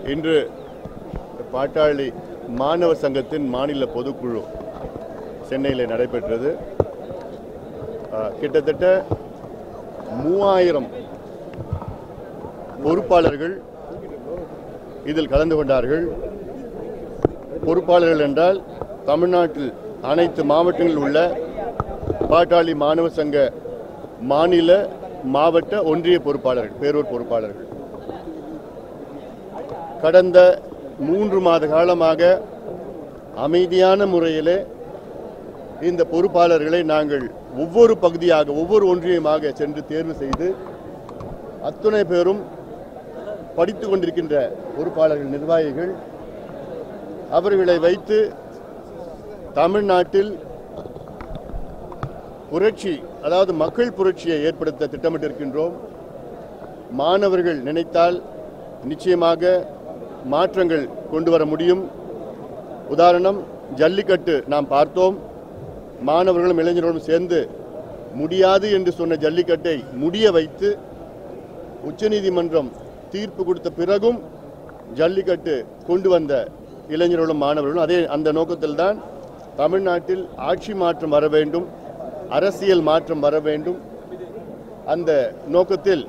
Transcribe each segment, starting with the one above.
இன்று பாட்டாளி மாணவ சங்கத்தின் மாநில பொதுக்குழு சென்னையில் நடைபெற்றது அஹ், கிட்டத்தட்ட மூவாயிரம் பொறுப்பாளர்கள் இதில் கலந்து கொண்டார்கள் பொறுப்பாளர்கள் என்றால் தமிழ்நாட்டில் அனைத்து மாவட்டங்களில் உள்ள பாட்டாளி மாணவ சங்க மாநில மாவட்ட ஒன்றிய பொறுப்பாளர்கள் பேரூர் பொறுப்பாளர்கள் கடந்த மூன்று மாத காலமாக அமைதியான முறையிலே இந்த பொறுப்பாளர்களை நாங்கள் ஒவ்வொரு பகுதியாக ஒவ்வொரு ஒன்றியமாக சென்று தேர்வு செய்து அத்துணை பேரும் படித்துக் கொண்டிருக்கின்ற பொறுப்பாளர்கள் நிர்வாகிகள் அவர்களை வைத்து தமிழ்நாட்டில் புரட்சி அதாவது மக்கள் புரட்சியை ஏற்படுத்த திட்டமிட்டிருக்கின்றோம் மாணவர்கள் நினைத்தால் நிச்சயமாக மாற்றங்கள் கொண்டு வர முடியும் உதாரணம் ஜல்லிக்கட்டு நாம் பார்த்தோம் மாணவர்களும் இளைஞர்களும் சேர்ந்து முடியாது என்று சொன்ன ஜல்லிக்கட்டை முடிய வைத்து உச்சநீதிமன்றம் தீர்ப்பு கொடுத்த பிறகும் ஜல்லிக்கட்டு கொண்டு வந்த இளைஞர்களும் மாணவர்களும் அதே அந்த நோக்கத்தில்தான் தமிழ்நாட்டில் ஆட்சி மாற்றம் வர வேண்டும் அரசியல் மாற்றம் வர வேண்டும் அந்த நோக்கத்தில்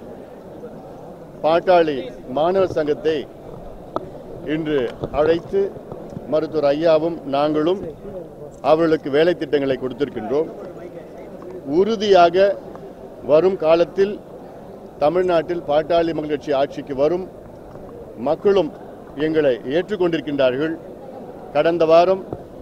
பாட்டாளி மாணவர் சங்கத்தை இன்று அழைத்து மருத்துவர் ஐயாவும் நாங்களும் அவர்களுக்கு வேலை திட்டங்களை கொடுத்திருக்கின்றோம் உறுதியாக வரும் காலத்தில் தமிழ்நாட்டில் பாட்டாளி மக்கள் கட்சி ஆட்சிக்கு வரும் மக்களும் எங்களை ஏற்றுக்கொண்டிருக்கின்றார்கள் கடந்த வாரம்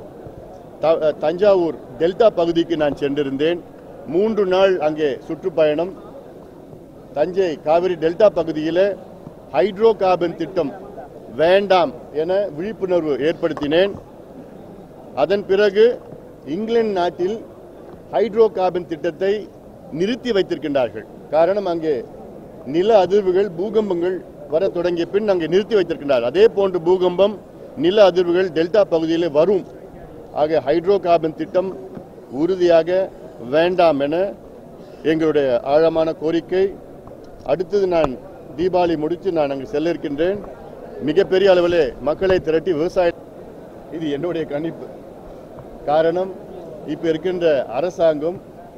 த- தஞ்சாவூர் டெல்டா பகுதிக்கு நான் சென்றிருந்தேன் மூன்று நாள் அங்கே சுற்றுப்பயணம் தஞ்சை காவிரி டெல்டா பகுதியில் ஹைட்ரோ கார்பன் திட்டம் வேண்டாம் என விழிப்புணர்வு ஏற்படுத்தினேன் அதன் பிறகு இங்கிலாந்து நாட்டில் ஹைட்ரோ கார்பன் திட்டத்தை நிறுத்தி வைத்திருக்கின்றார்கள் காரணம் அங்கே நில அதிர்வுகள் பூகம்பங்கள் வர தொடங்கிய பின் அங்கே நிறுத்தி வைத்திருக்கின்றார் அதே போன்று பூகம்பம் நில அதிர்வுகள் டெல்டா பகுதியில் வரும் ஆக ஹைட்ரோ கார்பன் திட்டம் உறுதியாக வேண்டாம் என எங்களுடைய ஆழமான கோரிக்கை அடுத்தது நான் தீபாவளி முடித்து நான் அங்கு செல்ல இருக்கின்றேன் மிகப்பெரிய அளவிலே மக்களை திரட்டி விவசாய இது என்னுடைய கணிப்பு காரணம் இப்ப இருக்கின்ற அரசாங்கம்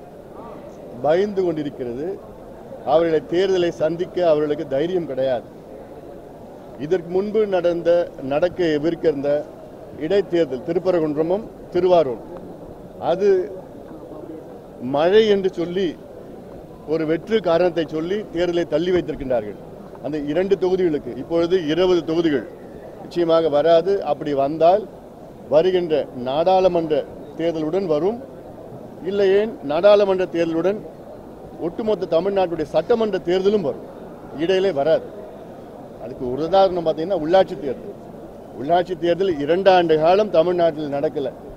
பயந்து கொண்டிருக்கிறது அவர்களை தேர்தலை சந்திக்க அவர்களுக்கு தைரியம் கிடையாது இதற்கு முன்பு நடந்த நடக்க எதிர்க்கிற இடைத்தேர்தல் திருப்பரங்குன்றமும் திருவாரூர் அது மழை என்று சொல்லி ஒரு வெற்று காரணத்தை சொல்லி தேர்தலை தள்ளி வைத்திருக்கின்றார்கள் அந்த இரண்டு தொகுதிகளுக்கு இப்பொழுது இருபது தொகுதிகள் நிச்சயமாக வராது அப்படி வந்தால் வருகின்ற நாடாளுமன்ற தேர்தலுடன் வரும் இல்லையேன் நாடாளுமன்ற தேர்தலுடன் ஒட்டுமொத்த தமிழ்நாட்டுடைய சட்டமன்ற தேர்தலும் வரும் இடையிலே வராது அதுக்கு ஒரு உதாரணம் பார்த்தீங்கன்னா உள்ளாட்சி தேர்தல் உள்ளாட்சி தேர்தல் இரண்டு ஆண்டு காலம் தமிழ்நாட்டில் நடக்கல